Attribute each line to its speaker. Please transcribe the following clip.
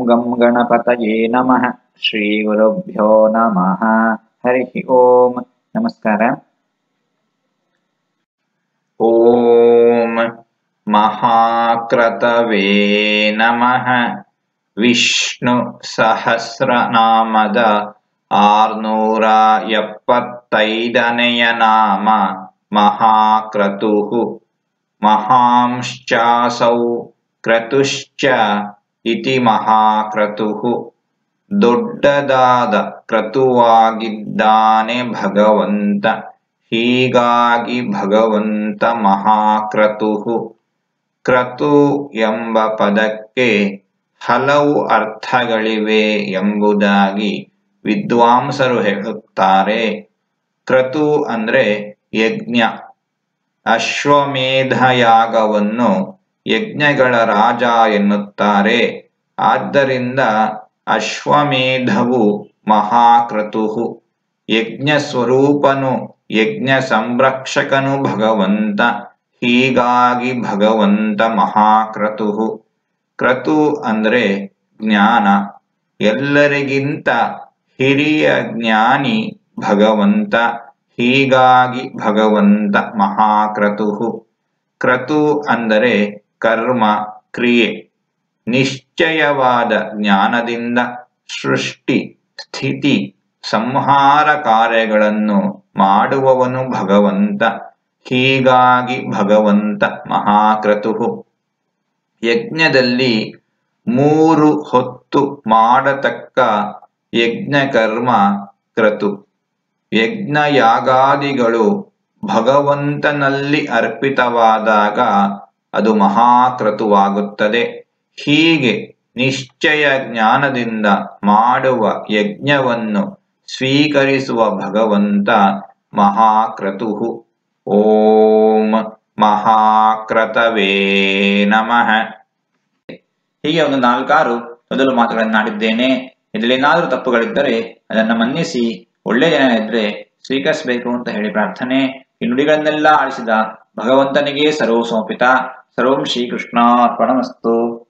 Speaker 1: ಗಂ ಗಣಪತಯೇ ನಮಃ ಶ್ರೀ ಗುರುಭ್ಯೋ ನಮಃ ಹರಿ ಓಂ ನಮಸ್ಕಾರ ಓಂ ಮಹಾಕ್ರತವೇ ನಮಃ ವಿಷ್ಣು ಸಹಸ್ರನಾಮದ ಆರ್ನೂರ ಎಪ್ಪತ್ತೈದನೆಯ ನಾಮ ಮಹಾಕ್ರತುಃ ಮಹಾಂಶ್ಚಾಸೌ ಕ್ರತುಶ್ಚ ಇತಿ ಮಹಾಕ್ರತುಃ ದೊಡ್ಡದಾದ ಕ್ರತುವಾಗಿದ್ದಾನೆ ಭಗವಂತ ಹೀಗಾಗಿ ಭಗವಂತ ಮಹಾಕ್ರತುಃ ಕ್ರತು ಎಂಬ ಪದಕ್ಕೆ ಹಲವು ಅರ್ಥಗಳಿವೆ ಎಂಬುದಾಗಿ ವಿದ್ವಾಂಸರು ಹೇಳುತ್ತಾರೆ ಕ್ರತು ಅಂದ್ರೆ ಯಜ್ಞ ಅಶ್ವಮೇಧ ಯಾಗವನ್ನು ಯಜ್ಞಗಳ ರಾಜ ಎನ್ನುತ್ತಾರೆ ಆದ್ದರಿಂದ ಅಶ್ವಮೇಧವು ಮಹಾಕ್ರತುಹು ಯಜ್ಞ ಸ್ವರೂಪನು ಯಜ್ಞ ಸಂರಕ್ಷಕನು ಭಗವಂತ ಹೀಗಾಗಿ ಭಗವಂತ ಮಹಾಕ್ರತುಹು ಕ್ರತು ಅಂದ್ರೆ ಜ್ಞಾನ ಎಲ್ಲರಿಗಿಂತ ಹಿರಿಯ ಜ್ಞಾನಿ ಭಗವಂತ ಹೀಗಾಗಿ ಭಗವಂತ ಮಹಾಕ್ರತುಹು ಕ್ರತು ಅಂದರೆ ಕರ್ಮ ಕ್ರಿಯೆ ನಿಶ್ಚಯವಾದ ಜ್ಞಾನದಿಂದ ಸೃಷ್ಟಿ ಸ್ಥಿತಿ ಸಂಹಾರ ಕಾರ್ಯಗಳನ್ನು ಮಾಡುವವನು ಭಗವಂತ ಹೀಗಾಗಿ ಭಗವಂತ ಮಹಾಕ್ರತುಹು ಯಜ್ಞದಲ್ಲಿ ಮೂರು ಹೊತ್ತು ಮಾಡತಕ್ಕ ಯಜ್ಞ ಕರ್ಮ ಕ್ರತು ಯಜ್ಞ ಯಾಗಾದಿಗಳು ಭಗವಂತನಲ್ಲಿ ಅರ್ಪಿತವಾದಾಗ ಅದು ಮಹಾಕ್ರತುವಾಗುತ್ತದೆ ಹೀಗೆ ನಿಶ್ಚಯ ಜ್ಞಾನದಿಂದ ಮಾಡುವ ಯಜ್ಞವನ್ನು ಸ್ವೀಕರಿಸುವ ಭಗವಂತ ಮಹಾಕ್ರತುಹು ಓಂ ಮಹಾಕ್ರತವೇ ನಮಃ ಹೀಗೆ ಒಂದು ನಾಲ್ಕಾರು ಮೊದಲು ಮಾತುಗಳನ್ನಾಡಿದ್ದೇನೆ ಇದರಲ್ಲೇನಾದರೂ ತಪ್ಪುಗಳಿದ್ದರೆ ಅದನ್ನು ಮನ್ನಿಸಿ ಒಳ್ಳೆಯ ಜನ ಇದ್ರೆ ಸ್ವೀಕರಿಸಬೇಕು ಅಂತ ಹೇಳಿ ಪ್ರಾರ್ಥನೆ ಈ ನುಡಿಗಳನ್ನೆಲ್ಲ ಆಳಿಸಿದ ಭಗವಂತನಿಗೆ ಸರ್ವ ಸಮರ್ಪಿತ ಸರ್ವಂ ಶ್ರೀಕೃಷ್ಣ ಅರ್ಪಣಮಸ್ತು